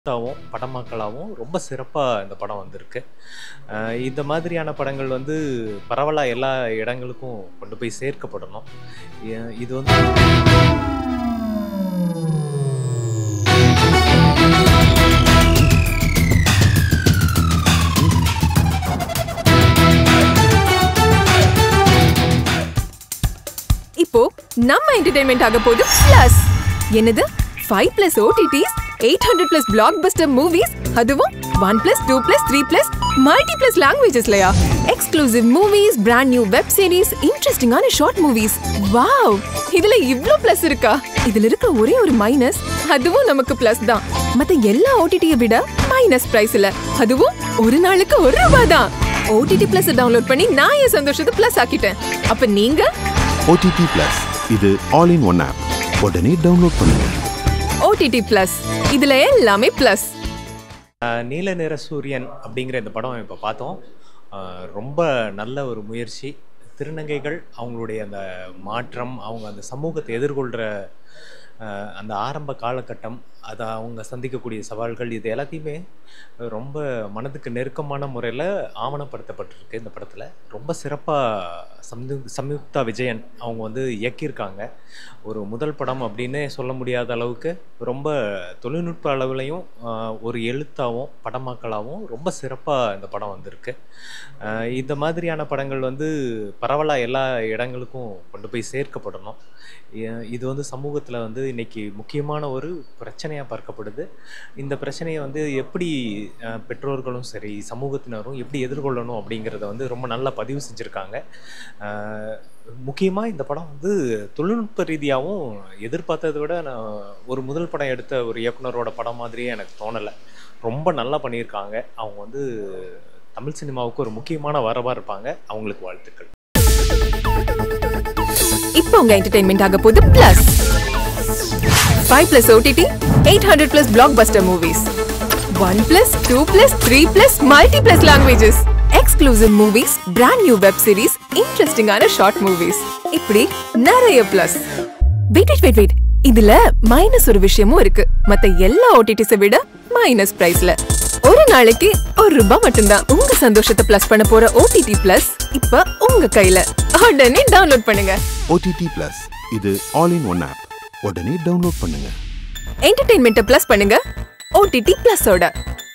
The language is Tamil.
ாவும் படமாக்கலாவும் ரொம்ப சிறப்பாக இந்த படம் வந்திருக்கு அஹ் இந்த மாதிரியான படங்கள் வந்து பரவலாக எல்லா இடங்களுக்கும் கொண்டு போய் சேர்க்கப்படணும் எ- இது வந்து இப்போ நம்ம என்டர்டைன்மெண்ட் ஆக போகுது பிளஸ் என்னது five plus OTTs eight hundred plus blockbuster movies அதுவும் one plus two plus three plus multi plus லாங்குவேஜஸ்லயா exclusive movies brand new web series இன்ட்ரெஸ்டிங்கான ஷார்ட் மூவிஸ் வாவ் இதுல இவ்ளோ பிளஸ் இருக்கா இதுல இருக்க ஒரே ஒரு மைனஸ் அதுவும் நமக்கு பிளஸ் தான் மத்த எல்லா ஓடிடியை விட மைனஸ் பிரைஸ்ல அதுவும் ஒரு நாளுக்கு ஒரு ரூபாய் தான் ஓடிடி பிளஸ் டவுன்லோட் பண்ணி நான் என் சந்தோஷத்தை பிளஸ் ஆக்கிட்டேன் அப்ப நீங்க ஓடிடி பிளஸ் இது ஆல் இன் ஒன் ஆப் உடனே டவுன்லோட் பண்ணுங்க ஓடிடி பிளஸ் இதுல எல்லாமே பிளஸ் அஹ் நீல நிற சூரியன் அப்படிங்கிற இந்த படம் இப்போ பார்த்தோம் அஹ் ரொம்ப நல்ல ஒரு முயற்சி திருநங்கைகள் அவங்களுடைய அந்த மாற்றம் அவங்க அந்த சமூகத்தை எதிர்கொள்கிற அந்த ஆரம்ப காலகட்டம் அதை அவங்க சந்திக்கக்கூடிய சவால்கள் இது எல்லாத்தையுமே ரொம்ப மனதுக்கு நெருக்கமான முறையில் ஆவணப்படுத்தப்பட்டிருக்கு இந்த படத்தில் ரொம்ப சிறப்பாக சம்யு சம்யுக்தா விஜயன் அவங்க வந்து இயக்கியிருக்காங்க ஒரு முதல் படம் அப்படின்னே சொல்ல முடியாத அளவுக்கு ரொம்ப தொழில்நுட்ப அளவுலையும் ஆஹ், ஒரு எழுத்தாகவும் படமாக்கலாகவும் ரொம்ப சிறப்பாக இந்த படம் வந்திருக்கு ஆஹ், இந்த மாதிரியான படங்கள் வந்து பரவலாக எல்லா இடங்களுக்கும் கொண்டு போய் சேர்க்கப்படணும் எ- இது வந்து சமூகத்தில் வந்து இன்னைக்கு முக்கியமான ஒரு பிரச்சனையாக பார்க்கப்படுது இந்த பிரச்சனையை வந்து எப்படி ஆஹ், பெற்றோர்களும் சரி சமூகத்தினரும் எப்படி எதிர்கொள்ளணும் அப்படிங்கிறத வந்து ரொம்ப நல்லா பதிவு செஞ்சுருக்காங்க முக்கியமாக இந்த படம் வந்து தொழில்நுட்ப ரீதியாகவும் எதிர்பார்த்ததை விட நான் ஒரு முதல் படம் எடுத்த ஒரு இயக்குனரோட படம் மாதிரியே எனக்கு தோணலை ரொம்ப நல்லா பண்ணியிருக்காங்க அவங்க வந்து தமிழ் சினிமாவுக்கு ஒரு முக்கியமான வரவாக இருப்பாங்க அவங்களுக்கு வாழ்த்துக்கள் இப்போ உங்க என்டர்டைன்மெண்ட் ஆக போகுது plus five plus OTT eight hundred plus blockbuster movies one plus two plus three plus multi plus languages exclusive movies brand new web series இன்ட்ரெஸ்டிங்கான ஷார்ட் மூவிஸ் இப்படி நிறைய பிளஸ் வெயிட் வெயிட் வெயிட் இதுல மைனஸ் ஒரு விஷயமும் இருக்கு மத்த எல்லா ஓடிடிஸை விட மைனஸ் பிரைஸ்ல ஒரு நாளைக்கு ஒரு ரூபாய் மட்டும்தான் உங்க சந்தோஷத்தை பிளஸ் பண்ண போற ஓடிடி பிளஸ் இப்ப உங்க கையில உடனே டவுன்லோட் பண்ணுங்க ஓடிடி பிளஸ் இது ஆல் இன் ஒன் ஆப் உடனே டவுன்லோட் பண்ணுங்க என்டர்டெயின்மெண்ட்டை ப்ளஸ் பண்ணுங்க ஓடிடி ப்ளஸோட